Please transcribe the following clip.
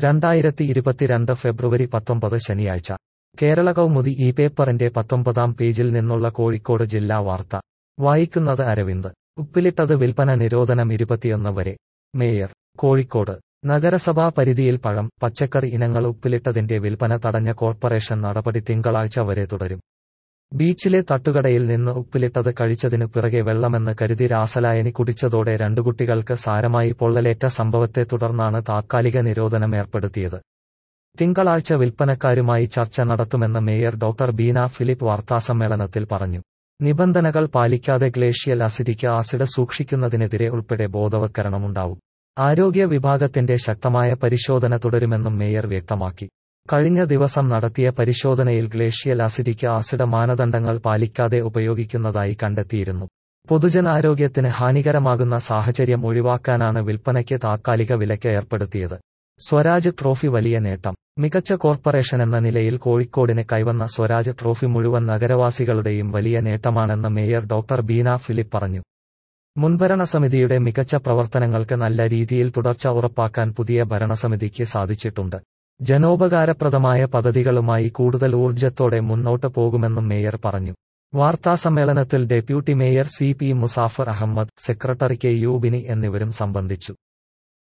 രണ്ടായിരത്തി ഇരുപത്തിരണ്ട് ഫെബ്രുവരി പത്തൊമ്പത് ശനിയാഴ്ച കേരള കൗമുദി ഈ പേപ്പറിന്റെ പത്തൊമ്പതാം പേജിൽ നിന്നുള്ള കോഴിക്കോട് ജില്ലാ വാർത്ത വായിക്കുന്നത് അരവിന്ദ് ഉപ്പിലിട്ടത് വിൽപ്പന നിരോധനം ഇരുപത്തിയൊന്ന് വരെ മേയർ കോഴിക്കോട് നഗരസഭാ പരിധിയിൽ പഴം പച്ചക്കറി ഇനങ്ങൾ ഉപ്പിലിട്ടതിന്റെ വിൽപ്പന തടഞ്ഞ കോർപ്പറേഷൻ നടപടി തിങ്കളാഴ്ച വരെ തുടരും ബീച്ചിലെ തട്ടുകടയിൽ നിന്ന് ഉപ്പിലിട്ടത് കഴിച്ചതിനു പിറകെ വെള്ളമെന്ന് കരുതി രാസലായനി കുടിച്ചതോടെ രണ്ടു കുട്ടികൾക്ക് സാരമായി പൊള്ളലേറ്റ സംഭവത്തെ തുടർന്നാണ് താത്കാലിക നിരോധനം ഏർപ്പെടുത്തിയത് തിങ്കളാഴ്ച വിൽപ്പനക്കാരുമായി ചർച്ച നടത്തുമെന്ന് മേയർ ഡോക്ടർ ബീന ഫിലിപ്പ് വാർത്താസമ്മേളനത്തിൽ പറഞ്ഞു നിബന്ധനകൾ പാലിക്കാതെ ഗ്ലേഷ്യൽ അസിഡിക് ആസിഡ് സൂക്ഷിക്കുന്നതിനെതിരെ ഉൾപ്പെടെ ബോധവത്കരണമുണ്ടാവും ആരോഗ്യ വിഭാഗത്തിന്റെ ശക്തമായ പരിശോധന തുടരുമെന്നും മേയർ വ്യക്തമാക്കി കഴിഞ്ഞ ദിവസം നടത്തിയ പരിശോധനയിൽ ഗ്ലേഷ്യൽ അസിഡിക് ആസിഡ് മാനദണ്ഡങ്ങൾ പാലിക്കാതെ ഉപയോഗിക്കുന്നതായി കണ്ടെത്തിയിരുന്നു പൊതുജനാരോഗ്യത്തിന് ഹാനികരമാകുന്ന സാഹചര്യം ഒഴിവാക്കാനാണ് വിൽപ്പനയ്ക്ക് താത്കാലിക വിലക്ക് ഏർപ്പെടുത്തിയത് സ്വരാജ് ട്രോഫി വലിയ നേട്ടം മികച്ച കോർപ്പറേഷൻ എന്ന നിലയിൽ കോഴിക്കോടിന് കൈവന്ന സ്വരാജ് ട്രോഫി മുഴുവൻ നഗരവാസികളുടെയും വലിയ നേട്ടമാണെന്ന് മേയർ ഡോക്ടർ ബീന ഫിലിപ്പ് പറഞ്ഞു മുൻഭരണസമിതിയുടെ മികച്ച പ്രവർത്തനങ്ങൾക്ക് നല്ല രീതിയിൽ തുടർച്ച ഉറപ്പാക്കാൻ പുതിയ ഭരണസമിതിക്ക് സാധിച്ചിട്ടുണ്ട് ജനോപകാരപ്രദമായ പദ്ധതികളുമായി കൂടുതൽ ഊർജ്ജത്തോടെ മുന്നോട്ട് പോകുമെന്നും മേയർ പറഞ്ഞു വാർത്താസമ്മേളനത്തിൽ deputy mayor C P Muzaffar Ahammed secretary K Yubini എന്നിവരും സംബന്ധിച്ചു